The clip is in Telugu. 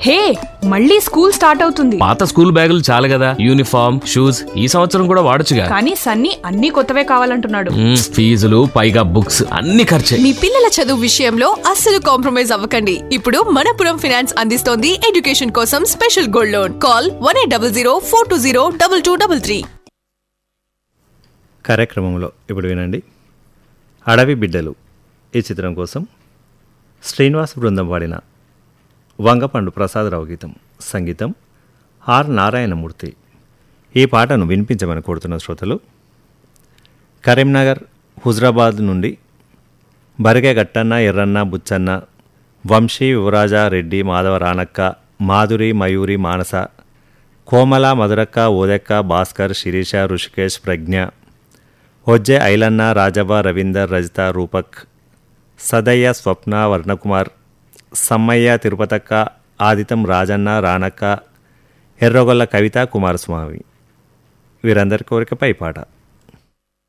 హే మళ్ళీ స్కూల్ స్టార్ట్ అవుతుంది పాత స్కూల్ బ్యాగులు చాలు కదా యూనిఫామ్ షూస్ ఈ సంవత్సరం కూడా వాడొచ్చుగా కానీ సన్నీ అన్ని కొత్తవే కావాలంటున్నాడు మ్మ్, ఫీజులు పైగా బుక్స్ అన్ని ఖర్చే మీ పిల్లల చదువు విషయంలో అస్సలు కాంప్రమైజ్ అవ్వకండి ఇప్పుడు మనపురం ఫినాన్స్ అందిస్తోంది ఎడ్యుకేషన్ కోసం special gold loan call one eight double zero four two zero double two double three కార్యక్రమంలో ఇప్పుడు వినండి అడవి బిడ్డలు ఈ చిత్రం కోసం శ్రీనివాస్ బృందం పాడిన వంగపండు ప్రసాదరావు గీతం సంగీతం ఆర్ నారాయణమూర్తి ఈ పాటను వినిపించమని కోరుతున్న శ్రోతలు కరీంనగర్ హుజరాబాద్ నుండి బరిగే గట్టన్న ఎర్రన్న బుచ్చన్న వంశీ యువరాజ రెడ్డి మాధవ రానక్క మాధురి మయూరి మానస కోమల మధురక్క ఓదెక్క భాస్కర్ శిరీష ఋషికేష్ ప్రజ్ఞ ఒజ్జె ఐలన్న రాజవ్వ రవీందర్ రజిత రూపక్ సదయ్య స్వప్న వర్ణకుమార్ సమ్మయ్య తిరుపతక్క ఆదితం రాజన్న రానక్క ఎర్రగొల్ల కవిత కుమారస్వామి వీరందరి కోరికపై పాట